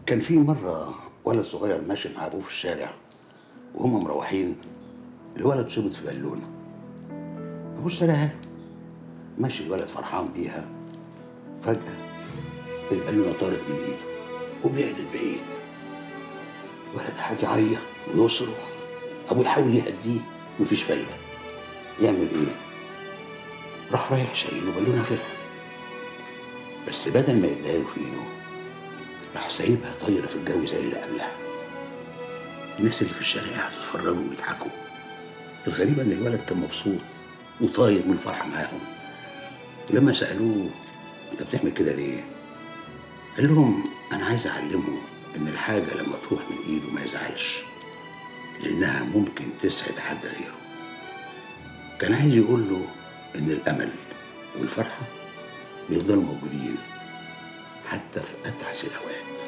كان في مرة ولد صغير ماشي مع أبوه في الشارع وهم مروحين الولد شبط في بالونة أبوه اشتراها له. ماشي الولد فرحان بيها فجأة البالونة طارت من إيده وبعدت بعيد الولد قعد يعيط ويصرخ أبوه يحاول يهديه مفيش فايدة يعمل إيه؟ راح رايح شايله بالونة غيرها بس بدل ما يديها له في إيده راح سايبها طايرة في الجو زي اللي قبلها الناس اللي في الشارع قعدوا يتفرجوا ويضحكوا الغريبة إن الولد كان مبسوط وطاير من الفرحة معاهم ولما سألوه أنت بتعمل كده ليه؟ قال لهم أنا عايز أعلمه إن الحاجة لما تروح من إيده ما يزعلش لأنها ممكن تسعد حد غيره كان عايز يقول له إن الأمل والفرحة بيفضلوا موجودين حتى في أتعس الأوقات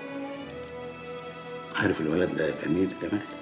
عارف الولد ده يبقى مين يا جمال؟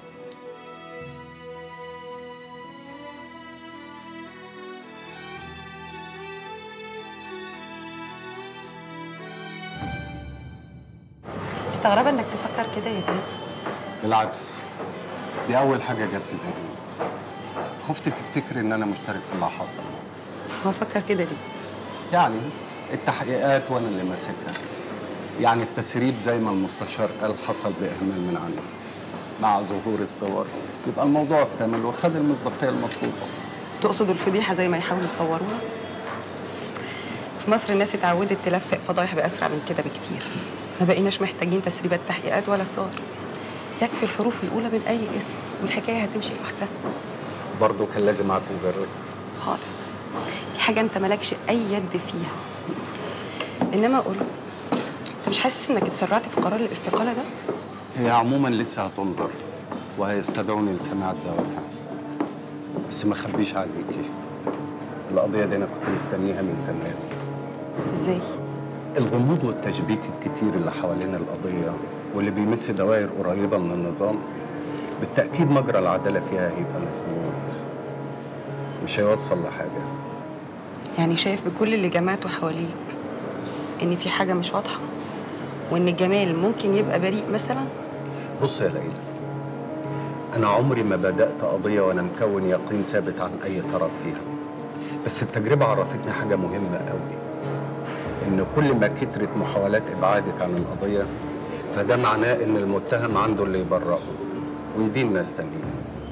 مستغربه انك تفكر كده يا زين بالعكس دي أول حاجة جت في ذهني خفت تفتكري إن أنا مشترك في اللي حصل هو فكر كده ليه يعني التحقيقات وأنا اللي ماسكها يعني التسريب زي ما المستشار قال حصل بإهمال من عندي مع ظهور الصور يبقى الموضوع اكتمل وخد المصداقية المطلوبة تقصد الفضيحه زي ما يحاولوا يصوروها في مصر الناس اتعودت تلفق فضايح باسرع من كده بكتير ما بقيناش محتاجين تسريبات تحقيقات ولا صور يكفي الحروف الاولى من اي اسم والحكايه هتمشي لوحدها برضه كان لازم أعتذر خالص دي حاجه انت مالكش اي يد فيها انما قول انت مش حاسس انك اتسرعت في قرار الاستقاله ده هي عموما لسه هتنظر وهيستدعوني لسماع الدوافع بس ما اخبيش عليكي القضية دي أنا كنت مستنيها من زمان ازاي الغموض والتشبيك الكتير اللي حوالين القضية واللي بيمس دوائر قريبة من النظام بالتأكيد مجرى العدالة فيها هيبقى مسدود مش هيوصل لحاجة يعني شايف بكل اللي جمعته حواليك ان في حاجه مش واضحه وان جمال ممكن يبقى بريء مثلا بص يا ليلى أنا عمري ما بدأت قضية وأنا مكون يقين ثابت عن أي طرف فيها بس التجربة عرفتني حاجة مهمة قوي إن كل ما كترت محاولات إبعادك عن القضية فده معناه إن المتهم عنده اللي يبرئه ويدين ناس تانيين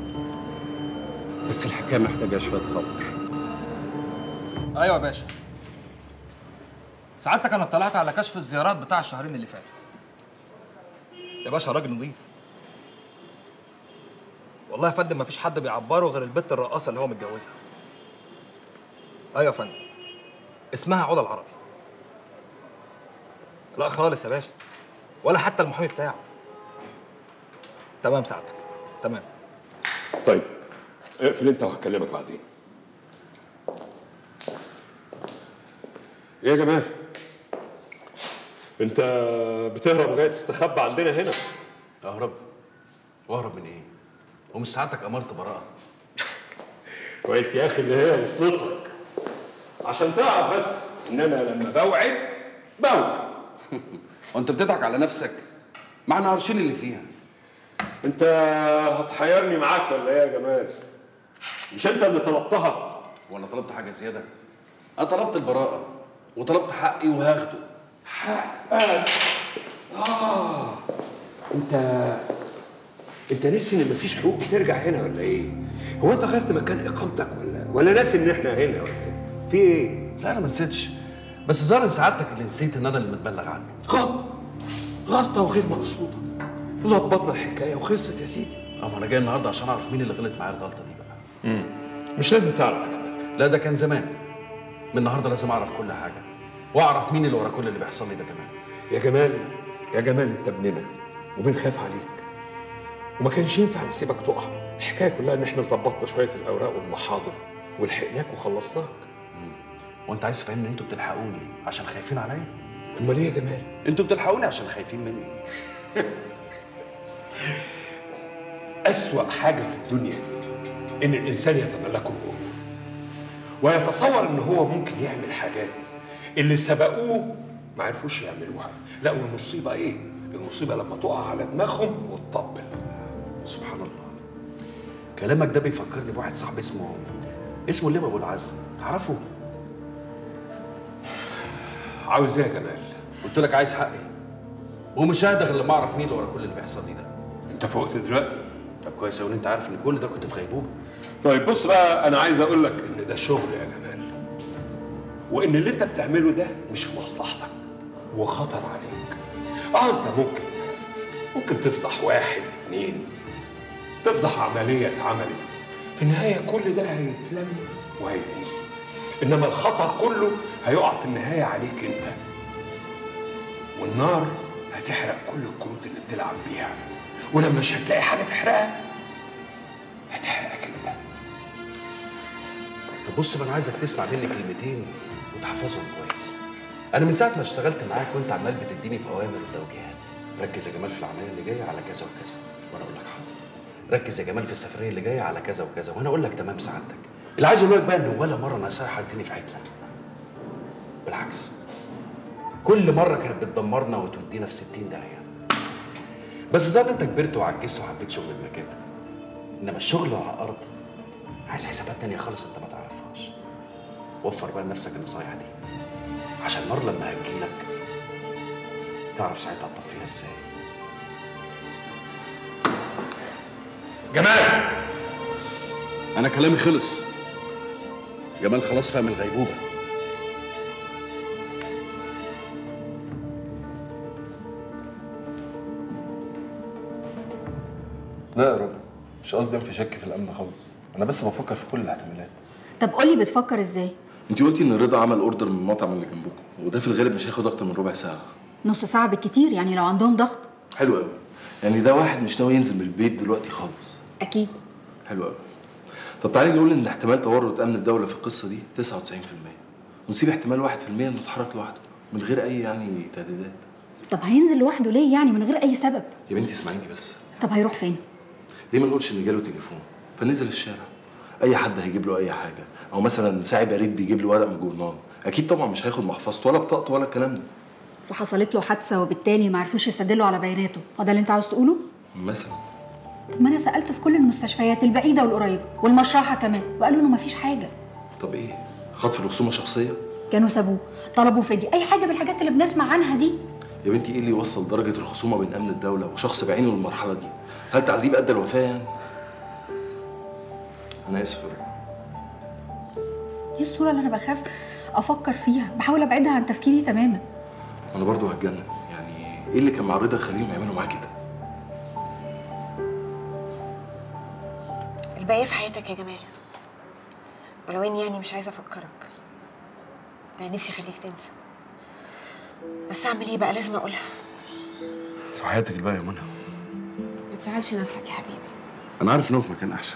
بس الحكاية محتاجة شوية صبر ايوه يا باشا سعادتك انا اطلعت على كشف الزيارات بتاع الشهرين اللي فاتوا يا باشا راجل نظيف والله يا فندم مفيش حد بيعبره غير البت الرقاصه اللي هو متجوزها ايوه يا فندم اسمها علا العربي لا خالص يا باشا ولا حتى المحامي بتاعه تمام سعادتك تمام طيب اقفل انت وهكلمك بعدين ايه يا جمال انت بتهرب وجاي تستخبى عندنا هنا اهرب واهرب من ايه ومش ساعتك امرت براءه كويس يا اخي اللي هي وصلتك عشان تعرف بس ان انا لما بوعد بوفي وانت بتضحك على نفسك ما احنا عارفين اللي فيها انت هتحيرني معاك ولا ايه يا جمال مش انت اللي طلبتها ولا طلبت حاجه زياده انا طلبت البراءه وطلبت حقي وهاخده حقك اه انت انت ناسي ان مفيش حقوق بترجع هنا ولا ايه هو انت غيرت مكان اقامتك ولا ولا ناسي ان احنا هنا ولا ايه في ايه لا انا ما نسيتش بس ظهر إن سعادتك اللي نسيت ان انا اللي متبلغ عنه غلطه غلطه وغير مقصوده ظبطنا الحكايه وخلصت يا سيدي اما انا جاي النهارده عشان اعرف مين اللي غلط معايا الغلطه دي بقى مش لازم تعرف يا جمال لا ده كان زمان من النهارده لازم اعرف كل حاجه واعرف مين اللي ورا كل اللي بيحصل لي ده كمان يا جمال يا جمال انت ابننا وبنخاف عليك وما كانش ينفع نسيبك تقع الحكايه كلها ان احنا ظبطنا شويه في الاوراق والمحاضر ولحقناك وخلصناك وانت عايز تفهمني ان انتوا بتلحقوني عشان خايفين عليا امال ايه يا جمال انتوا بتلحقوني عشان خايفين مني أسوأ حاجة في الدنيا إن الإنسان يتملكه الأمور ويتصور إن هو ممكن يعمل حاجات اللي سبقوه ما عرفوش يعملوها لا والمصيبة إيه؟ المصيبه لما تقع على دماغهم وتطبل سبحان الله كلامك ده بيفكرني بواحد صاحبي اسمه اسمه الليم ابو العزم تعرفه عاوز ايه يا جمال قلت لك عايز حقي ومش ههدى غير لما اعرف مين اللي ورا كل اللي بيحصل لي ده انت فوقت دلوقتي طب كويس قوي انت عارف ان كل ده كنت في غيبوبه طيب بص بقى انا عايز اقول لك ان ده شغل يا جمال وان اللي انت بتعمله ده مش في مصلحتك وخطر عليك اه انت ممكن ممكن تفضح واحد اتنين تفضح عملية اتعملت في النهاية كل ده هيتلم وهيتنسي انما الخطر كله هيقع في النهاية عليك انت والنار هتحرق كل الكروت اللي بتلعب بيها ولما مش هتلاقي حاجة تحرقها هتحرقك انت طب بص بقى انا عايزك تسمع مني كلمتين وتحفظهم كويس انا من ساعه ما اشتغلت معاك وانت عمال بتديني في اوامر وتوجيهات ركز يا جمال في العمليه اللي جايه على كذا وكذا وانا اقول لك حاضر ركز يا جمال في السفريه اللي جايه على كذا وكذا وانا اقول لك تمام سعادتك اللي عايز اقول لك بقى ان ولا مره نصايح اديني في حته بالعكس كل مره كانت بتدمرنا وتودينا في 60 داهيه بس زاد انت كبرت وعجزت وحبيت شغل المكاتب انما الشغل على الارض عايز حسابات تانية خالص انت ما تعرفهاش وفر بقى لنفسك النصايح دي عشان النار لما هتجيلك تعرف ساعتها تطفيها ازاي جمال انا كلامي خلص جمال خلاص فهم الغيبوبه لا يا راجل مش قصدي انفي شك في الامن خالص انا بس بفكر في كل الاحتمالات طب قولي بتفكر ازاي انت قلتي ان رضا عمل اوردر من المطعم اللي جنبكم وده في الغالب مش هياخد اكتر من ربع ساعه نص ساعه بالكتير يعني لو عندهم ضغط حلو قوي يعني ده واحد مش ناوي ينزل من البيت دلوقتي خالص اكيد حلو قوي طب تعالي نقول ان احتمال تورط امن الدوله في القصه دي 99% ونسيب احتمال 1% انه يتحرك لوحده من غير اي يعني تهديدات طب هينزل لوحده ليه يعني من غير اي سبب يا بنتي اسمعيني بس طب هيروح فين ليه ما نقولش ان جاله تليفون فنزل الشارع اي حد هيجيب له اي حاجه او مثلا ساعي بريد بيجيب له ورق من الجورنال اكيد طبعا مش هياخد محفظته ولا بطاقته ولا الكلام ده فحصلت له حادثه وبالتالي ما عرفوش يستدلوا على بياناته هو ده اللي انت عاوز تقوله مثلا طب ما انا سالت في كل المستشفيات البعيده والقريبه والمشرحه كمان وقالوا انه ما فيش حاجه طب ايه خطف الرسومه شخصيه كانوا سابوه طلبوا فدية اي حاجه بالحاجات اللي بنسمع عنها دي يا بنتي ايه اللي يوصل درجه الخصومه بين امن الدوله وشخص بعينه للمرحله دي هل تعذيب ادى الوفاه يعني انا اسف يا رب. دي الصوره اللي انا بخاف افكر فيها بحاول ابعدها عن تفكيري تماما انا برضو هتجنن يعني ايه اللي كان مع رضا يخليهم يعملوا معاه كده الباقي في حياتك يا جمال ولو اني يعني مش عايزه افكرك انا نفسي اخليك تنسى بس اعمل ايه بقى لازم اقولها في حياتك الباقيه يا منى ما تزعلش نفسك يا حبيبي انا عارف ان هو في مكان احسن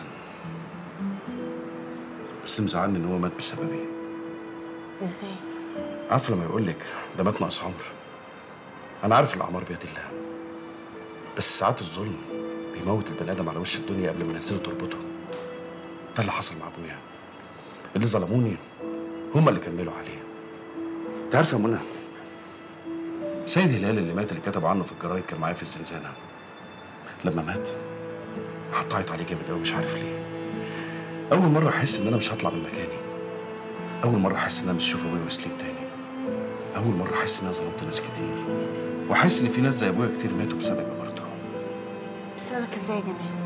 بس اللي مزعلني ان هو مات بسببي ازاي عارف لما يقول لك ده مات ناقص عمر انا عارف الاعمار بيد الله بس ساعات الظلم بيموت البني ادم على وش الدنيا قبل ما ينزله تربطه ده اللي حصل مع ابويا اللي ظلموني هم اللي كملوا عليه انت عارفه يا منى سيد هلال اللي مات اللي كتب عنه في الجرايد كان معايا في الزنزانه لما مات قعدت اعيط عليه جامد قوي مش عارف ليه اول مره احس ان انا مش هطلع من مكاني اول مره احس ان انا مش هشوف ابويا وسليم تاني اول مره احس ان انا ظلمت ناس كتير واحس ان في ناس زي ابويا كتير ماتوا بسببي برضه بسببك ازاي يا جمال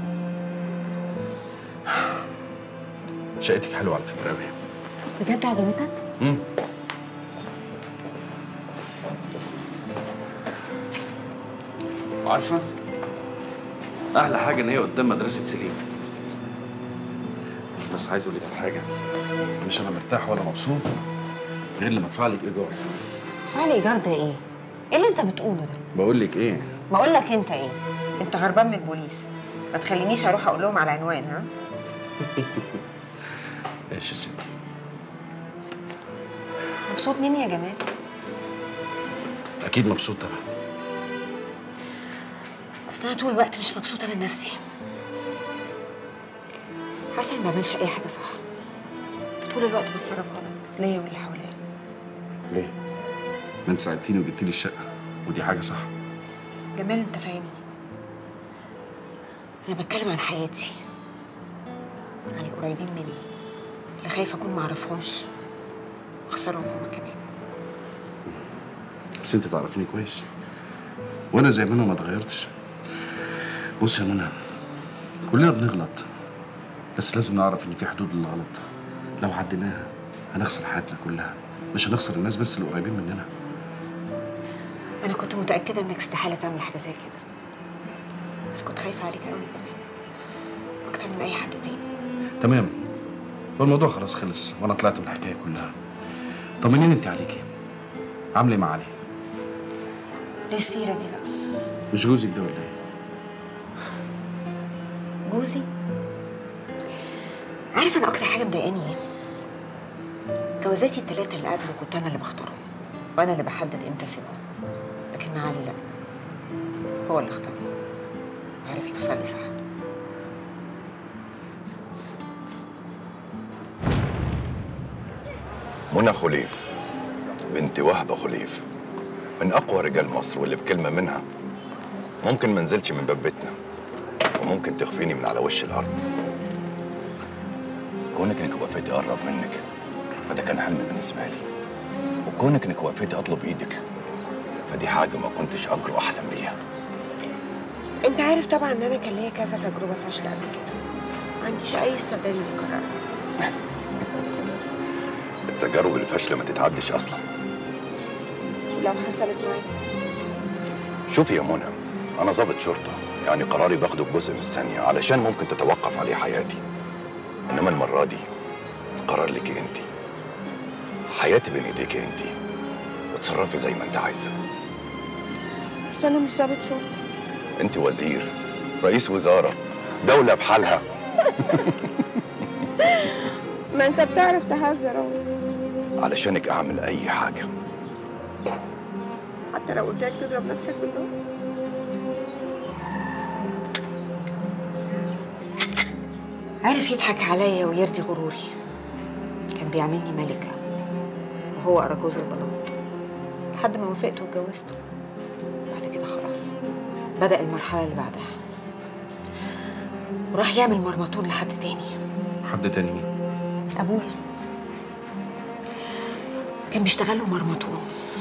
شقتك حلوه على فكره قوي بجد عجبتك وعارفه احلى حاجه ان هي قدام مدرسه سليم بس عايز اقول لك على حاجه مش انا مرتاح ولا مبسوط غير لما ادفع لك ايجار فعل ايجار ده ايه ايه اللي انت بتقوله ده بقول لك ايه بقول لك انت ايه انت هربان من البوليس ما تخلينيش اروح اقول لهم على عنوان ها ايش يا ستي مبسوط مني يا جمال اكيد مبسوط طبعا بس انا طول الوقت مش مبسوطه من نفسي حاسه اني ما بعملش اي حاجه صح طول الوقت بتصرف غلط ليا واللي حواليا ليه ما انت ساعدتيني وجبتي لي الشقه ودي حاجه صح جمال انت فاهمني انا بتكلم عن حياتي عن القريبين مني اللي خايفه اكون معرفهمش واخسرهم هما كمان بس انت تعرفني كويس وانا زي ما انا ما اتغيرتش بص يا منى كلنا بنغلط بس لازم نعرف ان في حدود للغلط لو عديناها هنخسر حياتنا كلها مش هنخسر الناس بس اللي قريبين مننا انا كنت متاكده انك استحاله تعمل حاجه زي كده بس كنت خايفه عليك قوي كمان اكتر من اي حد تاني تمام هو الموضوع خلاص خلص وانا طلعت من الحكايه كلها طمنيني انت عليكي عامله ايه مع علي ليه السيره دي بقى مش جوزك ده ولا ايه جوزي عارف انا اكتر حاجه مضايقاني ايه جوازاتي الثلاثه اللي قبله كنت انا اللي بختارهم وانا اللي بحدد امتى اسيبهم لكن مع علي لا هو اللي اختارني عارف يوصل لي صح منى خليف بنت وهبة خليف من أقوى رجال مصر واللي بكلمة منها ممكن ما انزلش من باب بيتنا وممكن تخفيني من على وش الأرض كونك إنك وافقتي أقرب منك فده كان حلم بالنسبة لي وكونك إنك وافقتي أطلب إيدك فدي حاجة ما كنتش أجرؤ أحلم بيها انت عارف طبعا ان انا كان ليا كذا تجربه فاشله قبل كده ما عنديش اي استعداد اني اكررها التجارب الفاشلة ما تتعدش أصلا ولو حصلت معايا شوفي يا منى أنا ضابط شرطة يعني قراري باخده في جزء من الثانية علشان ممكن تتوقف عليه حياتي إنما المرة دي القرار لك أنت حياتي بين إيديك أنت وتصرفي زي ما أنت عايزة بس انا مش ضابط شرطه أنت وزير رئيس وزارة دولة بحالها ما انت بتعرف تهزر اهو علشانك أعمل أي حاجة حتى لو قلت لك تضرب نفسك بالنار عارف يضحك عليا ويرضي غروري كان بيعملني ملكة وهو أراجوز البلاط لحد ما وافقت واتجوزته بعد كده خلاص بدأ المرحلة اللي بعدها وراح يعمل مرمطون لحد تاني حد تاني مين أبويا كان بيشتغل له مرمطون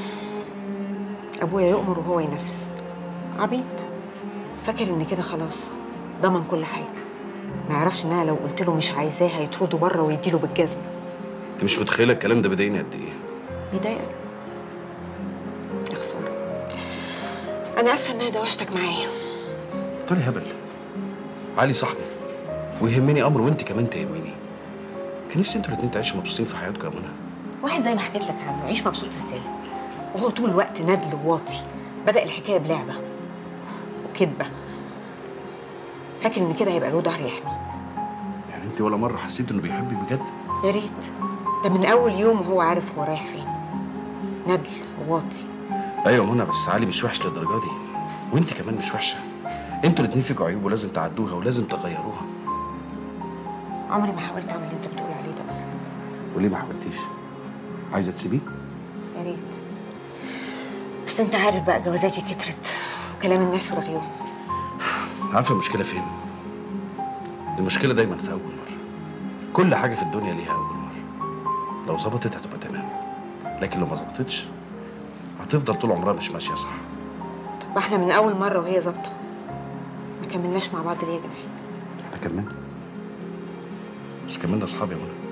أبويا يؤمر وهو ينفذ عبيط فاكر إن كده خلاص ضمن كل حاجة ما يعرفش إن أنا لو قلت له مش عايزاه هيطرده بره ويديله بالجزمة انت مش متخيله الكلام ده بيضايقني قد ايه بيضايقك يا خسارة أنا آسفة إن أنا دوشتك معايا طالي هبل علي صاحبي ويهمني امر وانت كمان تهميني كان نفسي انتوا الاتنين تعيشوا مبسوطين في حياتكم يا منى واحد زي ما حكيت لك عنه يعيش مبسوط ازاي وهو طول الوقت ندل وواطي بدأ الحكاية بلعبة وكدبة فاكر إن كده هيبقى له ظهر يحمي يعني انت ولا مره حسيت انه بيحبك بجد يا ريت ده من أول يوم وهو عارف هو رايح فين ندل وواطي ايوه منى بس علي مش وحش للدرجه دي وانت كمان مش وحشه انتوا الاتنين فيكوا عيوب ولازم تعدوها ولازم تغيروها عمري ما حاولت أعمل اللي أنت بتقول عليه ده أصلا وليه ما حاولتيش عايزه تسيبيه يا ريت بس أنت عارف بقى جوازاتي كترت وكلام الناس ورغيهم عارفه المشكله فين المشكله دايما في اول مره كل حاجه في الدنيا ليها اول مره لو ظبطت هتبقى تمام لكن لو ما ظبطتش هتفضل طول عمرها مش ماشيه صح طب ما احنا من أول مرة وهي ظابطة ما كملناش مع بعض ليه يا جماعة احنا كملنا بس كملنا اصحاب يا منى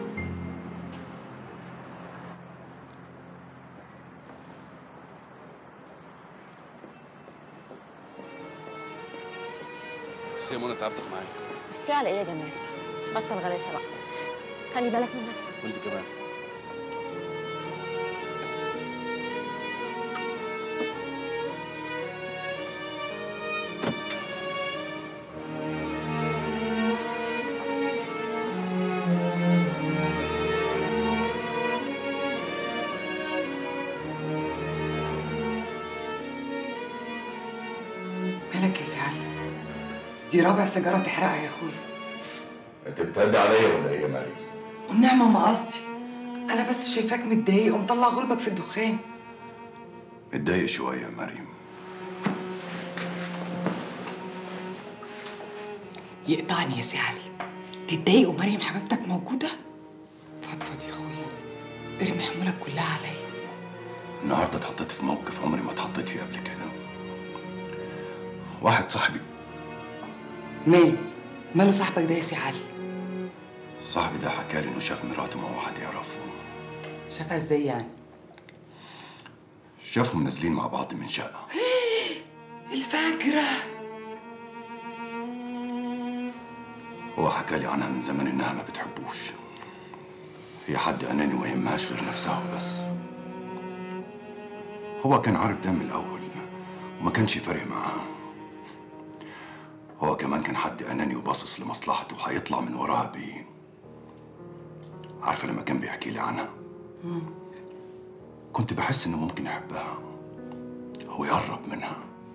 بس يا منى تعبتك معايا بس على إيه يا جماعة بطل غلاسة بقى خلي بالك من نفسك وانت كمان مالك يا سعالي دي رابع سيجارة تحرقها يا اخويا أنت بتهدي عليا ولا إيه يا مريم؟ والنعمة ما قصدي أنا بس شايفاك متضايق ومطلع غلبك في الدخان متضايق شوية يا مريم يقطعني يا سي علي تتضايق ومريم حبيبتك موجودة فضفض يا اخويا ارمي حمولك كلها عليا النهارده اتحطيت في موقف عمري ما اتحطيت فيه قبل كده واحد صاحبي ماله ماله صاحبك ده يا سي علي صاحبي ده حكى لي انه شاف مراته مع واحد يعرفه شافها ازاي يعني شافهم نازلين مع بعض من شقه الفجرة هو حكى لي عنها من زمان انها ما بتحبوش هي حد اناني وما يهمهاش غير نفسها وبس هو كان عارف ده من الاول وما كانش فارق معاه هو كمان كان حد اناني وباصص لمصلحته هيطلع من وراها بيه عارفه لما كان بيحكي لي عنها كنت بحس انه ممكن يحبها او يقرب منها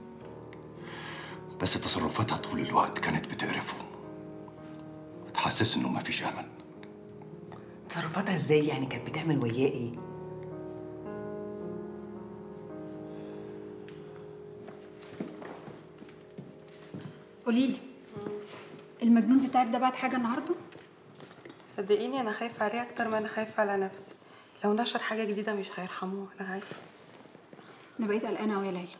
بس تصرفاتها طول الوقت كانت بتقرفه تحسس انه مفيش امل تصرفاتها ازاي يعني كانت بتعمل وياه ايه قولي لي المجنون بتاعك ده بعت حاجه النهارده صدقيني انا خايفه عليه اكتر ما انا خايفه على نفسي لو نشر حاجه جديده مش هيرحموه انا عارفه انا بقيت قلقانه قوي يا ليلى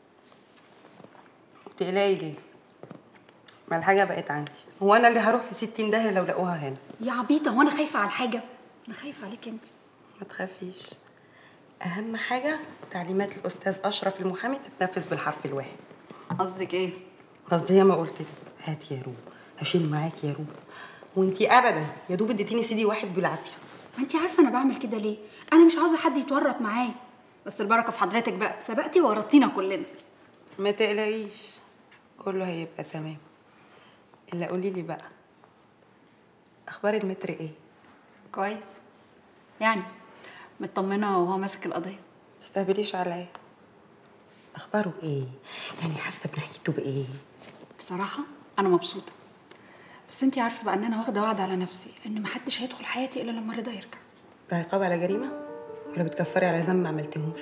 تقلقي ليه ما الحاجه بقت عندي هو انا اللي هروح في 60 داهيه لو لقوها هنا يا عبيطه وانا خايفه على حاجه انا خايفه عليك انت ما تخافيش اهم حاجه تعليمات الاستاذ اشرف المحامي تتنفذ بالحرف الواحد قصدك ايه قصدي ياما قلت لك هات يا روب اشيل معاك يا روب وانتي ابدا يا دوب اديتيني سيدي واحد بالعافيه ما انت عارفه انا بعمل كده ليه انا مش عاوزه حد يتورط معايا بس البركه في حضرتك بقى سبقتي وورطتينا كلنا ما تقلقيش كله هيبقى تمام الا قولي لي بقى اخبار المتر ايه كويس يعني مطمنه وهو ماسك القضيه تستهبليش عليا اخباره ايه يعني حاسه بنهايته بايه بصراحه انا مبسوطه بس انت عارفه بقى ان انا واخده وعد على نفسي ان محدش هيدخل حياتي الا لما رضا يرجع ده عقاب على جريمه ولا بتكفري على ذنب ما عملتهوش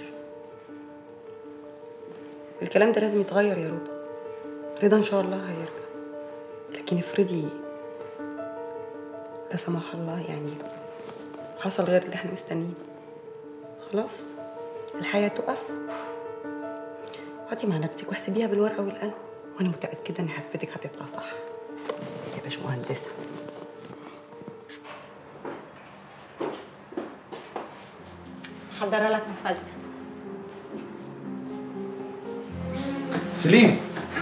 الكلام ده لازم يتغير يا رضا رضا ان شاء الله هيرجع لكن افرضي لا سمح الله يعني حصل غير اللي احنا مستنيين خلاص الحياه تقف اقعدي مع نفسك واحسبيها بالورقه والقلم وانا متاكده ان حسبتك هتطلع صح يا باشمهندسه حضر لك مفاجأة سليم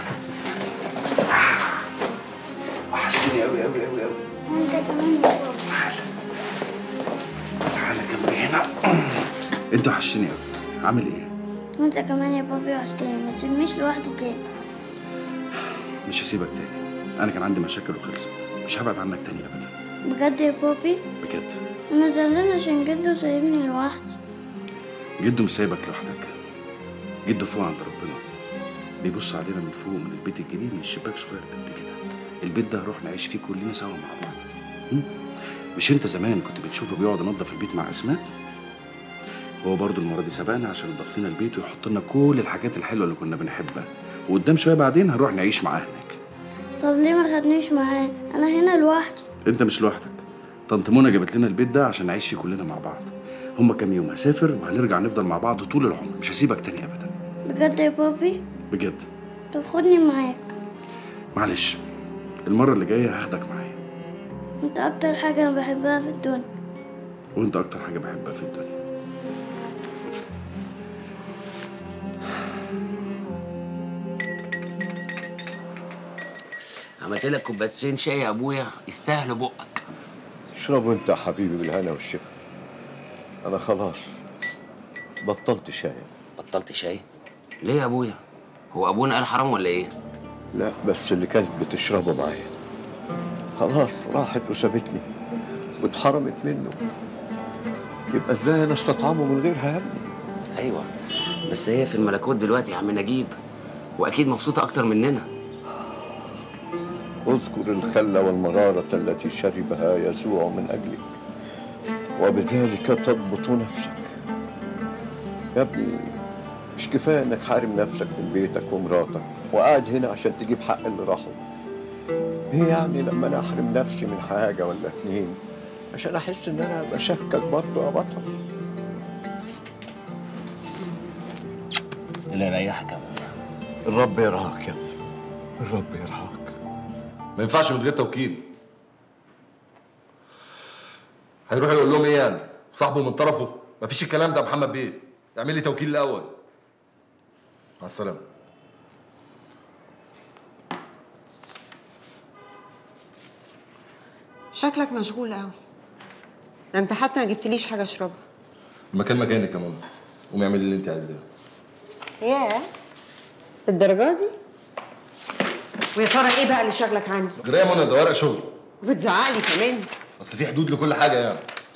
وحشتني قوي قوي قوي قوي وانت كمان يا بابا تعالى جنبي هنا انت وحشتني قوي عامل ايه وانت كمان يا بابي وحشتني ما تسيبنيش لوحدي تاني مش هسيبك تاني انا كان عندي مشاكل وخلصت مش هبعد عنك تاني ابدا بجد يا بابي بجد انا زعلانة عشان جده سايبني لوحدي جده مش سايبك لوحدك جده فوق عند ربنا بيبص علينا من فوق من البيت الجديد من الشباك صغير قد كده البيت ده هنروح نعيش فيه كلنا سوا مع بعض م? مش انت زمان كنت بتشوفه بيقعد ينظف البيت مع اسماء هو برضو المره دي سبقنا عشان ينضف لنا البيت ويحط لنا كل الحاجات الحلوه اللي كنا بنحبها وقدام شويه بعدين هنروح نعيش معاه هناك طب ليه ما خدنيش معاه انا هنا لوحدي انت مش لوحدك طنط منى جابت لنا البيت ده عشان نعيش فيه كلنا مع بعض هما كام يوم هسافر وهنرجع نفضل مع بعض طول العمر مش هسيبك تاني ابدا بجد يا بابي بجد طب خدني معاك معلش المره اللي جايه هاخدك معايا انت اكتر حاجة انا بحبها في الدنيا وانت اكتر حاجه بحبها في الدنيا عملت لك كوبايتين شاي يا ابويا يستاهلوا بقك اشربه انت يا حبيبي بالهنا والشفا انا خلاص بطلت شاي بطلت شاي ليه يا ابويا هو ابونا قال حرام ولا ايه لا بس اللي كانت بتشربه معايا خلاص راحت وسابتني واتحرمت منه يبقى ازاي انا استطعمه من غيرها يا ابني ايوه بس هي في الملكوت دلوقتي يا عم نجيب واكيد مبسوطه اكتر مننا اذكر الخل والمرارة التي شربها يسوع من أجلك وبذلك تضبط نفسك يا ابني مش كفاية إنك حارم نفسك من بيتك ومراتك وقاعد هنا عشان تجيب حق اللي راحوا ايه يعني لما انا احرم نفسي من حاجه ولا اتنين عشان احس ان انا بشكك برضه يا بطل اللي يريحك يا ابويا الرب يرعاك يا ابني الرب يرعاك ما ينفعش من غير توكيل هيروح يقول لهم ايه يعني صاحبه من طرفه مفيش الكلام ده يا محمد بيه اعمل لي توكيل الاول مع السلامه شكلك مشغول قوي ده انت حتى ما جبتليش حاجه اشربها المكان مكانك يا ماما قومي اعملي اللي انت عايزاه ياه الدرجه دي ويا ترى ايه بقى اللي شغلك عندي جرى يا منى ده ورق شغل وبتزعقلي كمان اصل في حدود لكل حاجه يعني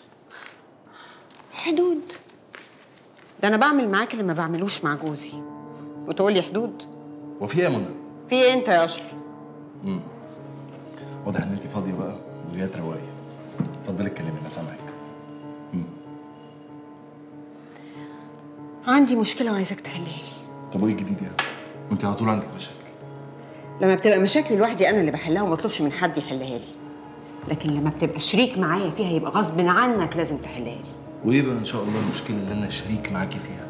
حدود ده انا بعمل معاك اللي ما بعملوش مع جوزي وتقولي حدود هو في ايه يا منى في ايه انت يا اشرف امم واضح ان انت فاضيه بقى وجايه تروقي اتفضلي اتكلمي انا سامعك عندي مشكله وعايزاك تحلها لي طب وايه الجديد يعني انت على طول عندك مشاكل لما بتبقى مشاكل لوحدي انا اللي بحلها وما اطلبش من حد يحلها لي لكن لما بتبقى شريك معايا فيها يبقى غصب عنك لازم تحلها لي وايه بقى ان شاء الله المشكله اللي انا شريك معاكي فيها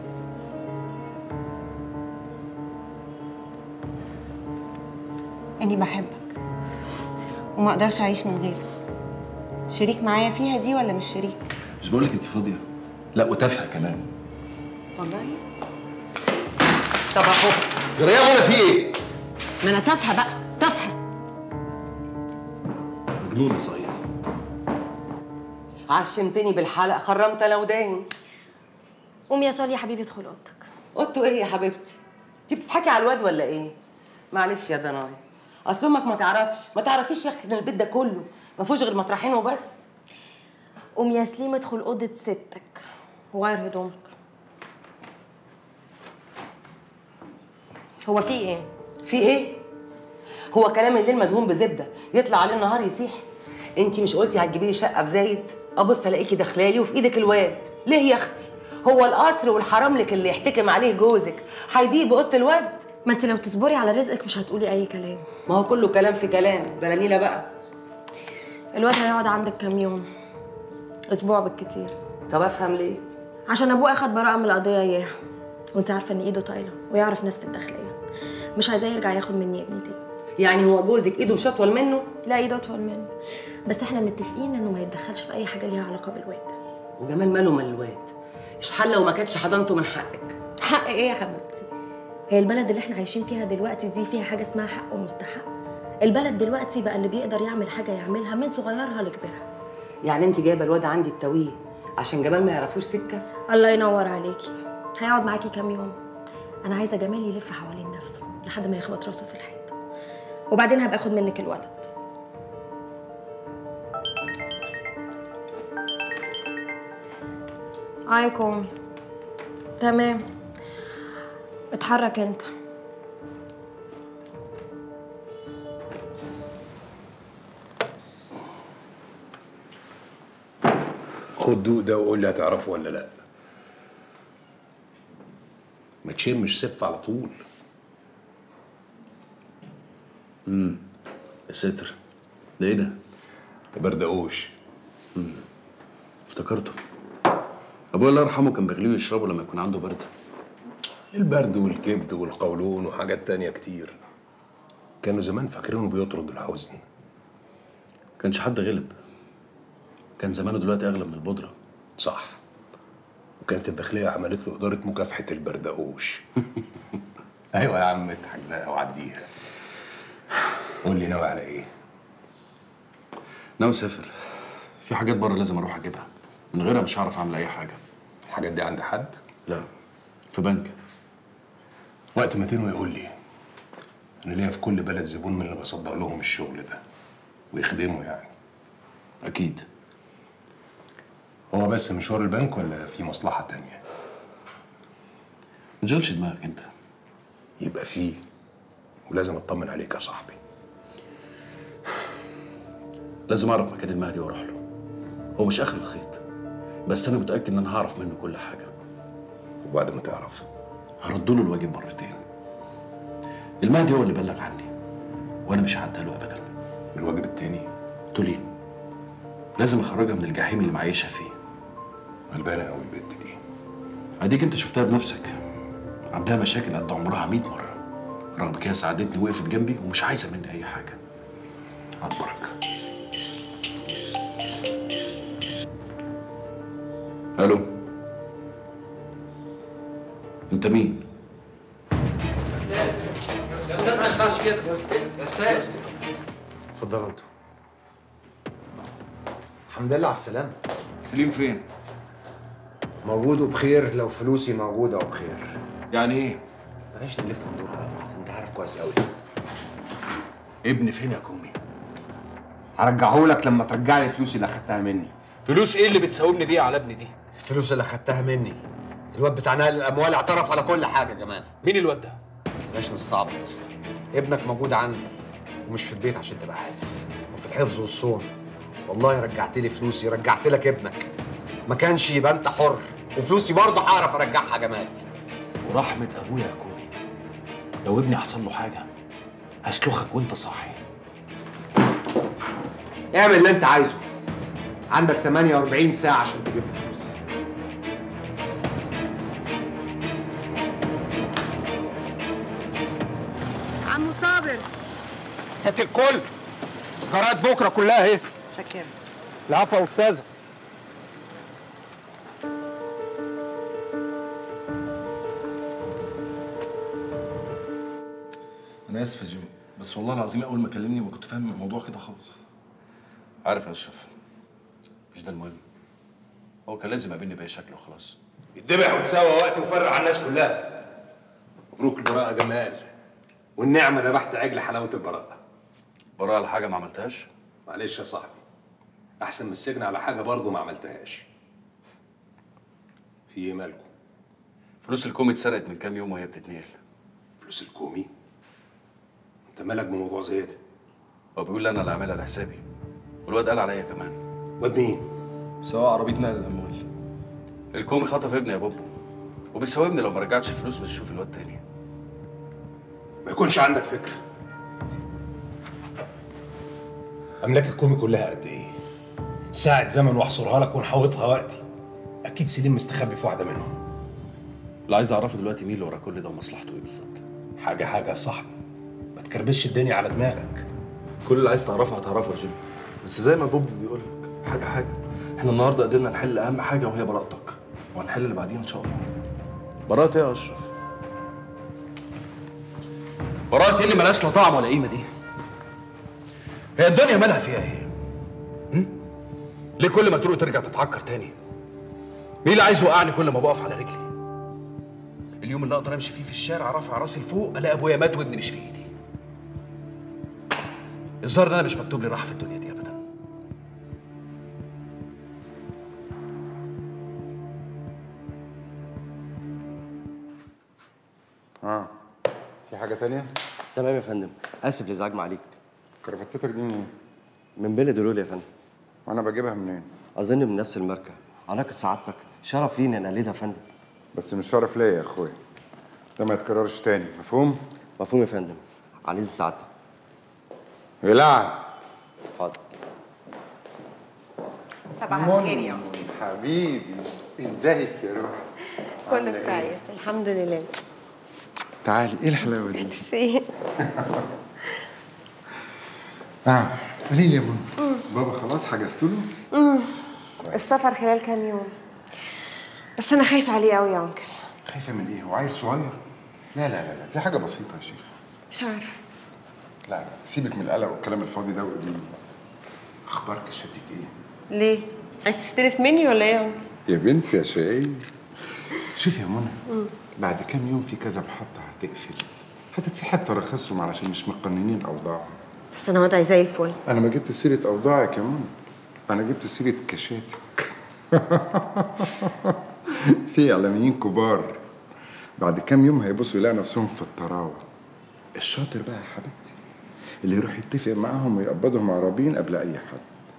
اني بحبك وما اقدرش اعيش من غيرك شريك معايا فيها دي ولا مش شريك مش بقولك انت فاضيه لا وتافهه كمان والله طب اهو جرى يا منى في ايه ما انا تافهه بقى تافهه مجنونه صحيح عشمتني بالحلق خرمت انا وداني قوم يا صالي يا حبيبي ادخل اوضتك قلتوا ايه يا حبيبتي انت بتضحكي على الواد ولا ايه معلش يا دناي اصل امك ما تعرفش ما تعرفيش يا اختي ان البيت ده كله ما فيهوش غير مطرحين وبس قوم يا سليم ادخل اوضه ستك وغير هدومك هو في ايه في ايه هو كلام الليل مدهون بزبده يطلع عليه النهار يسيح انت مش قلتي هتجيبي لي شقه في زايد ابص الاقيكي داخلالي وفي ايدك الواد ليه يا اختي هو القصر والحرام لك اللي يحتكم عليه جوزك هيضيق باوضه الواد ما انت لو تصبري على رزقك مش هتقولي اي كلام ما هو كله كلام في كلام بلانيله بقى الواد هيقعد عندك كام يوم اسبوع بالكتير طب افهم ليه عشان ابوه اخد براءه من القضيه اياها وانت عارفه ان ايده طايله ويعرف ناس في الداخليه مش عايزاه يرجع ياخد مني ابني تاني يعني هو جوزك ايده مش اطول منه لا ايده اطول منه بس احنا متفقين انه ما يتدخلش في اي حاجه ليها علاقه بالواد وجمال ماله من الواد اشحال لو ما كانتش حضنته من حقك حق ايه يا حبيبتي هي البلد اللي احنا عايشين فيها دلوقتي دي فيها حاجه اسمها حق ومستحق البلد دلوقتي بقى اللي بيقدر يعمل حاجه يعملها من صغيرها لكبيرها يعني انت جايبه الواد عندي التويه عشان جمال ما يعرفوش سكه الله ينور عليكي هيقعد معاكي كام يوم انا عايزه جمال يلف حوالين نفسه لحد ما يخبط راسه في الحيط وبعدين هبقى اخد منك الولد اي كومي تمام اتحرك انت خد دوق ده وقول لي هتعرفه ولا لا ما تشمش سف على طول امم يا ساتر ده ايه ده؟ بردقوش امم افتكرته ابويا الله يرحمه كان بيغليه يشربه لما يكون عنده برد البرد والكبد والقولون وحاجات تانية كتير كانوا زمان فاكرينه بيطرد الحزن كانش حد غلب كان زمانه دلوقتي اغلى من البودره صح وكانت الداخلية عملت له إدارة مكافحة البردقوش أيوة يا عم اضحك بقى وعديها قول لي ناوي على إيه؟ ناوي اسافر في حاجات بره لازم اروح اجيبها من غيرها مش هعرف اعمل اي حاجه الحاجات دي عند حد؟ لا في بنك وقت ما تنوي يقول لي أنا ليا في كل بلد زبون من اللي بصدر لهم الشغل ده ويخدموا يعني اكيد هو بس مشوار البنك ولا في مصلحة تانية؟ ما تشغلش دماغك انت يبقى فيه ولازم اطمن عليك يا صاحبي لازم اعرف مكان المهدي واروح له هو مش اخر الخيط بس انا متاكد ان انا هعرف منه كل حاجه وبعد ما تعرف هرد له الواجب مرتين المهدي هو اللي بلغ عني وانا مش هعديها له ابدا والواجب التاني تولين لازم اخرجها من الجحيم اللي معيشها فيه غلبانه قوي البنت دي اديك انت شفتها بنفسك عندها مشاكل قد عمرها 100 مره رغم كده ساعدتني وقفت جنبي ومش عايزه مني اي حاجه على البركه الو انت مين يا استاذ ما ينفعش كده يا استاذ اتفضلوا انتوا الحمد لله على السلامة سليم فين؟ موجود وبخير لو فلوسي موجودة وبخير يعني ايه؟ بلاش نلف وندور على بعض انت عارف كويس قوي ابني فين يا كومي؟ هرجعهولك لما ترجع لي فلوسي اللي اخدتها مني فلوس ايه اللي بتساومني بيها على ابني دي؟ الفلوس اللي اخدتها مني الواد بتاع نقل الاموال اعترف على كل حاجة يا جمال مين الواد ده؟ بلاش نستعبط ابنك موجود عندي ومش في البيت عشان تبقى عارف وفي الحفظ والصون والله رجعت لي فلوسي رجعت لك ابنك ما كانش يبقى انت حر وفلوسي برضه هعرف ارجعها يا جمال ورحمة ابويا يا كومي لو ابني حصل له حاجه هسلخك وانت صاحي اعمل اللي انت عايزه عندك 48 ساعة عشان تجيب لي فلوسي عمو صابر ست الكل قرارات بكره كلها اهي شكرا العفو يا استاذه انا اسف يا جيمي بس والله العظيم اول ما كلمني ما كنت فاهم الموضوع كده خالص عارف يا اشرف مش ده المهم هو كان لازم يقابلني باي شكل وخلاص يتذبح وتساوى وقت وفرق على الناس كلها مبروك البراءة جمال والنعمة ذبحت عجل حلاوة البراءة براءة على حاجة ما عملتهاش معلش يا صاحبي أحسن من السجن على حاجة برضه ما عملتهاش في إيه مالكم؟ فلوس الكومي اتسرقت من كام يوم وهي بتتنقل فلوس الكومي؟ أنت مالك بموضوع زي ده؟ هو بيقول لي انا اللي عاملها لحسابي والواد قال عليا كمان واد مين؟ سواء عربية نقل الأموال الكومي خطف ابني يا بابا وبيساومني لو ما رجعتش فلوس مش هشوف الواد تاني ما يكونش عندك فكرة أملاك الكومي كلها قد إيه؟ ساعة زمن وأحصرها لك ونحوطها وقتي أكيد سليم مستخبي في واحدة منهم اللي عايز اعرفه دلوقتي مين اللي ورا كل ده ومصلحته ايه بالظبط حاجة حاجة يا صاحبي ما تكربسش الدنيا على دماغك كل اللي عايز تعرفه هتعرفه يا جيمي بس زي ما بوب بيقول لك حاجة حاجة احنا النهارده قدرنا نحل أهم حاجة وهي براءتك وهنحل اللي بعدين إن شاء الله براءة ايه يا اشرف؟ براءة ايه اللي ملهاش لا طعم ولا قيمة دي؟ هي الدنيا مالها فيها ايه؟ هم؟ ليه كل ما تروق ترجع تتعكر تاني؟ مين اللي عايز يوقعني كل ما بقف على رجلي؟ اليوم اللي اقدر امشي فيه في الشارع رافع راسي لفوق الاقي ابويا مات وابني مش في ايدي. الظاهر ان انا مش مكتوب لي راحه في الدنيا دي ابدا. اه في حاجة تانية؟ تمام يا فندم اسف لازعاج معاليك كرافتتك دي منين؟ من بين دلول يا فندم وانا بجيبها منين؟ اظن من نفس الماركه علاقة سعادتك شرف لينا نقلدها يا فندم بس مش شرف ليا يا اخويا ده ما يتكررش تاني مفهوم؟ مفهوم يا فندم على اذن سعادتك يلعن حاضر صباح الخير يا عمر حبيبي ازيك يا روح كله عاملة إيه؟ كويس الحمد لله تعالي ايه الحلاوة دي؟ ميرسي نعم قولي لي يا ماما بابا خلاص حجزت له؟ أمم. السفر خلال كام يوم بس انا خايفه عليه قوي يا انكل خايفة من ايه؟ هو عيل صغير؟ لا لا لا لا دي حاجة بسيطة يا شيخ مش عارفه لا لا سيبك من القلق والكلام الفاضي ده وقولي لي اخبار كشتك ايه؟ ليه عايز تستلف مني ولا ايه يا انكل يا بنت يا شقي شوفي يا منى أمم. بعد كام يوم في كذا محطة هتقفل هتتسحب تراخيصهم علشان مش مقننين أوضاعهم بس انا وضعي زي الفل أنا ما جبت سيرة أوضاعك يا منى أنا جبت سيرة كشاتك في إعلاميين كبار بعد كام يوم هيبصوا يلاقوا نفسهم في الطراوة الشاطر بقى يا حبيبتي اللي يروح يتفق معاهم ويقبضهم عرابين قبل أي حد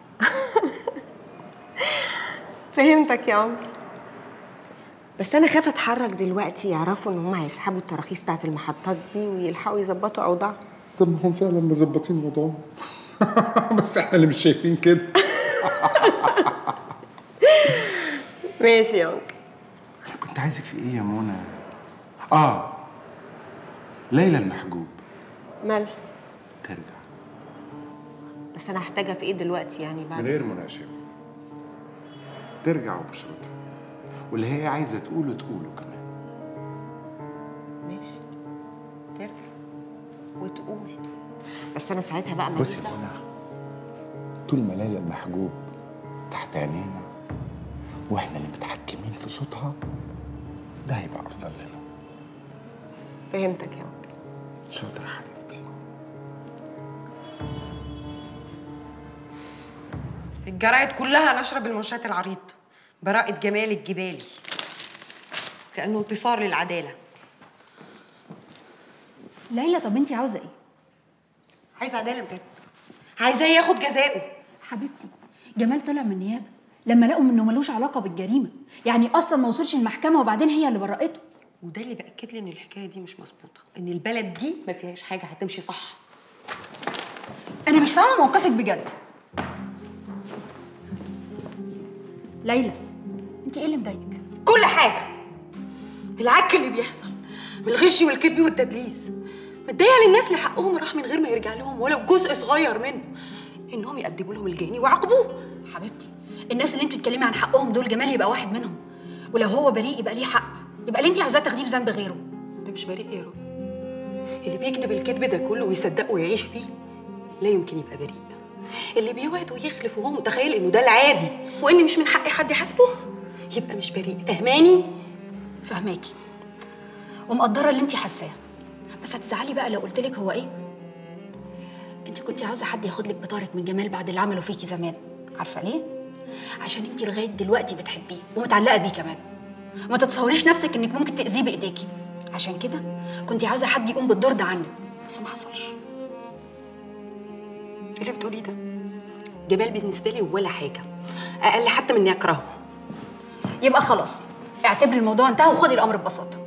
فهمتك يا انكل بس انا خايفه اتحرك دلوقتي يعرفوا ان هم هيسحبوا التراخيص بتاعت المحطات دي ويلحقوا يظبطوا اوضاعهم طب ما هم فعلا مظبطين وضعهم بس احنا اللي مش شايفين كده ماشي يا انكل كنت عايزك في ايه يا منى اه ليلى المحجوب مالها ترجع بس انا هحتاجها في ايه دلوقتي يعني من بعد غير مناقشه ترجع وبشروطها واللي هي عايزه تقوله تقوله كمان ماشي ترجع وتقول بس انا ساعتها بقى ماليش بصي يا دعوه منى طول ما ليلى المحجوب تحت عينينا واحنا اللي متحكمين في صوتها ده هيبقى افضل لنا فهمتك يا انكل شاطر يا حبيبتي الجرايد كلها نشرة بالمنشات العريض براءة جمال الجبالي كأنه انتصار للعدالة ليلى طب انت عاوزه ايه عايزة عدالة بجد عايزاه ياخد جزاءه حبيبتي جمال طلع من النيابه لما لقوا انه ملوش علاقه بالجريمه يعني اصلا ما وصلش المحكمه وبعدين هي اللي برأته وده اللي بأكد لي إن الحكاية دي مش مظبوطة إن البلد دي ما فيهاش حاجة هتمشي صح انا مش فاهمه موقفك بجد ليلى انت ايه اللي مضايقك كل حاجة العك اللي بيحصل بالغش والكذب والتدليس متضايقة للناس اللي حقهم راح من غير ما يرجع لهم ولو جزء صغير منه إنهم يقدموا لهم الجاني ويعاقبوه حبيبتي الناس اللي انتوا بتتكلمي عن حقهم دول جمال يبقى واحد منهم ولو هو بريء يبقى ليه حق يبقى اللي انت عاوزاه تاخديه بذنب غيره ده مش بريء يا رب اللي بيكذب الكذب ده كله ويصدقه ويعيش فيه لا يمكن يبقى بريء اللي بيوعد ويخلف وهو متخيل انه ده العادي وان مش من حق حد يحاسبه يبقى مش بريء فهماني فهماكي ومقدره اللي انت حاساه بس هتزعلي بقى لو قلت لك هو ايه انت كنت عاوزه حد ياخد لك بطارك من جمال بعد اللي عمله فيكي زمان عارفه ليه عشان انت لغايه دلوقتي بتحبيه ومتعلقه بيه كمان وما تتصوريش نفسك انك ممكن تاذيه بايديكي عشان كده كنت عاوزه حد يقوم بالدور ده عنك بس ما حصلش إيه اللي بتقوليه ده جمال بالنسبه لي ولا حاجه اقل حتى من اني اكرهه يبقى خلاص اعتبري الموضوع انتهى وخدي الامر ببساطه